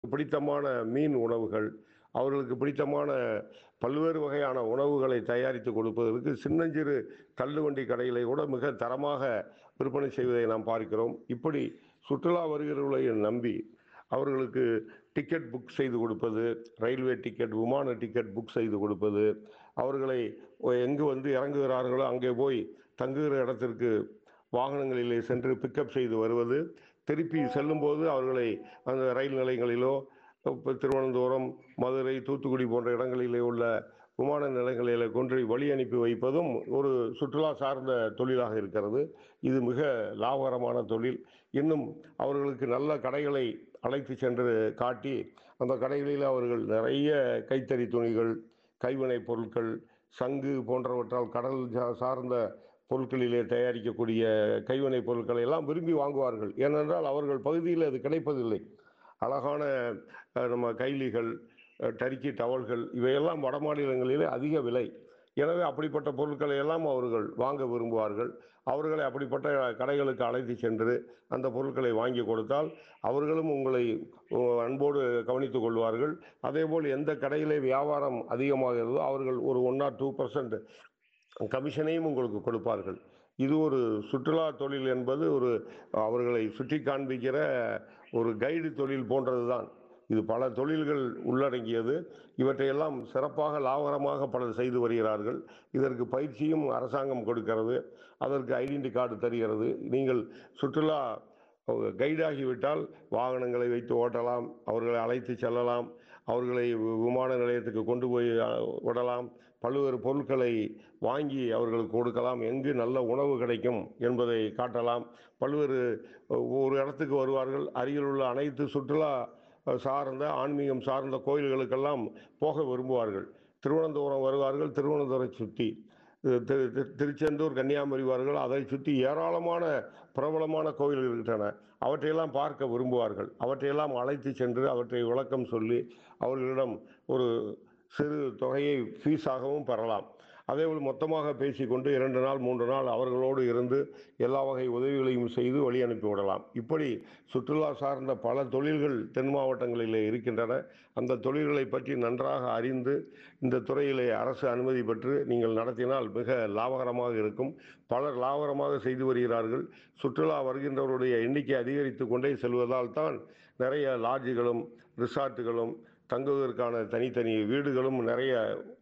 பிடித்தமான மீன் உணவுகள் அவர்களுக்கு பிடித்தமான பல்வேறு வகையான உணவுகளை தயாரித்து கொடுப்பதற்கு சின்னஞ்சிறு தள்ளுவண்டி கடைகளை கூட மிக தரமாக விற்பனை செய்வதை நாம் பார்க்கிறோம் இப்படி சுற்றுலா வருகிறவர்களை நம்பி அவர்களுக்கு டிக்கெட் புக் செய்து கொடுப்பது ரயில்வே டிக்கெட் விமான டிக்கெட் புக் செய்து கொடுப்பது அவர்களை எங்கு வந்து இறங்குகிறார்களோ அங்கே போய் தங்குகிற இடத்திற்கு வாகனங்களிலே சென்று பிக்கப் செய்து வருவது திருப்பி செல்லும்போது அவர்களை அந்த ரயில் நிலையங்களிலோ இப்போ திருவனந்தபுரம் மதுரை தூத்துக்குடி போன்ற இடங்களிலே உள்ள விமான நிலையங்களில் கொண்டு வழி அனுப்பி வைப்பதும் ஒரு சுற்றுலா சார்ந்த தொழிலாக இருக்கிறது இது மிக லாபகரமான தொழில் இன்னும் அவர்களுக்கு நல்ல கடைகளை அழைத்து சென்று காட்டி அந்த கடைகளில் அவர்கள் நிறைய கைத்தறி துணிகள் கைவினைப் பொருட்கள் சங்கு போன்றவற்றால் கடல் சா- சார்ந்த பொருட்களிலே தயாரிக்கக்கூடிய கைவினைப் பொருட்களை எல்லாம் விரும்பி வாங்குவார்கள் ஏனென்றால் அவர்கள் பகுதியில் அது கிடைப்பதில்லை அழகான அஹ், நம்ம கைலிகள் அஹ், டர்க்கி டவல்கள் இவையெல்லாம் வட மாநிலங்களிலே அதிக விலை எனவே அப்படிப்பட்ட பொருட்களை எல்லாம் அவர்கள் வாங்க விரும்புவார்கள் அவர்களை அப்படிப்பட்ட கடைகளுக்கு அழைத்து சென்று அந்த பொருட்களை வாங்கி கொடுத்தால் அவர்களும் உங்களை அஹ், அன்போடு கவனித்துக் கொள்வார்கள் அதேபோல் எந்த கடையிலே வியாபாரம் அதிகமாகிறதோ அவர்கள் ஒரு ஒன் ஆர் டூ பர்சன்ட் கமிஷனையும் உங்களுக்கு கொடுப்பார்கள் இது ஒரு சுற்றுலா தொழில் என்பது ஒரு அவர்களை சுற்றி காண்பிக்கிற ஒரு கைடு தொழில் போன்றது தான் இது பல தொழில்கள் உள்ளடங்கியது இவற்றையெல்லாம் சிறப்பாக லாபகரமாக பலர் செய்து வருகிறார்கள் இதற்கு பயிற்சியும் அரசாங்கம் கொடுக்கிறது அதற்கு ஐடென்டி கார்டு தருகிறது நீங்கள் சுற்றுலா கைடாகிவிட்டால் வாகனங்களை வைத்து ஓட்டலாம் அவர்களை அழைத்து செல்லலாம் அவர்களை வி- விமான நிலையத்துக்கு கொண்டு போய் அஹ், விடலாம் பல்வேறு பொருட்களை வாங்கி அவர்களுக்கு கொடுக்கலாம் எங்கு நல்ல உணவு கிடைக்கும் என்பதை காட்டலாம் பல்வேறு அஹ், ஒரு இடத்துக்கு வருவார்கள் அருகில் உள்ள அனைத்து சுற்றுலா அஹ், சார்ந்த ஆன்மீகம் சார்ந்த கோயில்களுக்கெல்லாம் போக விரும்புவார்கள் திருவனந்தபுரம் வருவார்கள் திருவனந்தபுரம் சுற்றி திரு- திரு- திருச்செந்தூர் கன்னியாகுமரி வருவார்கள் அதை சுற்றி ஏராளமான பிரபலமான கோயில்கள் இருக்கின்றன அவற்றையெல்லாம் பார்க்க விரும்புவார்கள் அவற்றையெல்லாம் அழைத்து சென்று அவற்றை விளக்கம் சொல்லி அவர்களிடம் ஒரு சிறு தொகையை ஃபீஸாகவும் பெறலாம் அதேபோல் மொத்தமாக பேசிக்கொண்டு இரண்டு நாள் மூன்று நாள் அவர்களோடு இருந்து எல்லா வகை உதவிகளையும் செய்து வழி அனுப்பி விடலாம் இப்படி சுற்றுலா சார்ந்த பல தொழில்கள் தென் மாவட்டங்களிலே இருக்கின்றன அந்த தொழில்களை பற்றி நன்றாக அறிந்து இந்த துறையிலே அரசு அனுமதி பெற்று நீங்கள் நடத்தினால் மிக லாபகரமாக இருக்கும் பலர் லாபகரமாக செய்து வருகிறார்கள் சுற்றுலா வருகின்றவருடைய எண்ணிக்கை அதிகரித்து கொண்டே செல்வதால் தான் நிறைய லாட்ஜுகளும் ரிசார்ட்டுகளும் தங்குவதற்கான தனித்தனி வீடுகளும் நிறைய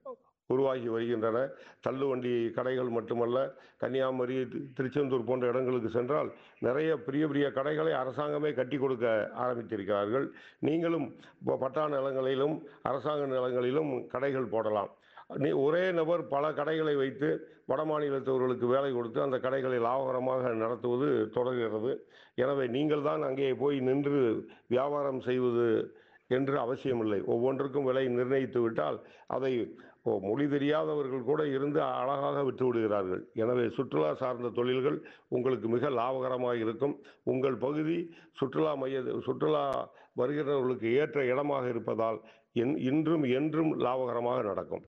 உருவாகி வருகின்றன தள்ளுவண்டி கடைகள் மட்டுமல்ல கன்னியாகுமரி தி- திருச்செந்தூர் போன்ற இடங்களுக்கு சென்றால் நிறைய பெரிய பெரிய கடைகளை அரசாங்கமே கட்டி கொடுக்க ஆரம்பித்திருக்கிறார்கள் நீங்களும் இப்போ பட்டா நிலங்களிலும் அரசாங்க நிலங்களிலும் கடைகள் போடலாம் நீ ஒரே நபர் பல கடைகளை வைத்து வட மாநிலத்தவர்களுக்கு வேலை கொடுத்து அந்த கடைகளை லாபகரமாக நடத்துவது தொடர்கிறது எனவே நீங்கள் தான் அங்கே போய் நின்று வியாபாரம் செய்வது என்று அவசியமில்லை ஒவ்வொன்றுக்கும் விலை நிர்ணயித்து விட்டால் அதை ஓ, மொழி தெரியாதவர்கள் கூட இருந்து அழகாக விட்டு விடுகிறார்கள் எனவே சுற்றுலா சார்ந்த தொழில்கள் உங்களுக்கு மிக லாபகரமாக இருக்கும் உங்கள் பகுதி சுற்றுலா மைய சுற்றுலா வருகிறவர்களுக்கு ஏற்ற இடமாக இருப்பதால் இன்- இன்றும் என்றும் லாபகரமாக நடக்கும்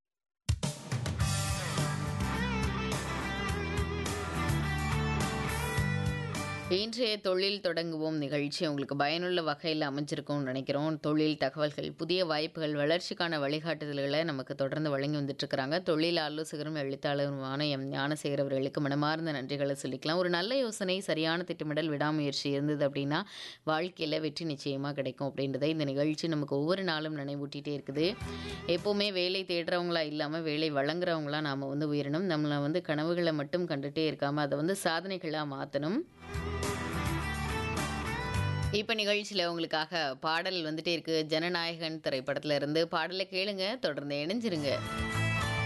இன்றைய தொழில் தொடங்குவோம் நிகழ்ச்சி உங்களுக்கு பயனுள்ள வகையில் அமைஞ்சிருக்கும்னு நினைக்கிறோம் தொழில் தகவல்கள் புதிய வாய்ப்புகள் வளர்ச்சிக்கான வழிகாட்டுதல்களை நமக்கு தொடர்ந்து வழங்கி வந்துட்டு இருக்கிறாங்க தொழில் ஆலோசகரும் எழுத்தாளருமான எம் ஞானசேகர் அவர்களுக்கு மனமார்ந்த நன்றிகளை சொல்லிக்கலாம் ஒரு நல்ல யோசனை சரியான திட்டமிடல் விடாமுயற்சி இருந்தது அப்படின்னா வாழ்க்கையில் வெற்றி நிச்சயமாக கிடைக்கும் அப்படின்றதை இந்த நிகழ்ச்சி நமக்கு ஒவ்வொரு நாளும் நினைவூட்டிகிட்டே இருக்குது எப்போவுமே வேலை தேடுறவங்களா இல்லாமல் வேலை வழங்குறவங்களா நாம் வந்து உயரணும் நம்மளை வந்து கனவுகளை மட்டும் கண்டுட்டே இருக்காமல் அதை வந்து சாதனைகளாக மாற்றணும் இப்போ நிகழ்ச்சியில் உங்களுக்காக பாடல் வந்துட்டே இருக்கு ஜனநாயகன் திரைப்படத்துல இருந்து பாடலை கேளுங்க தொடர்ந்து இணைஞ்சிருங்க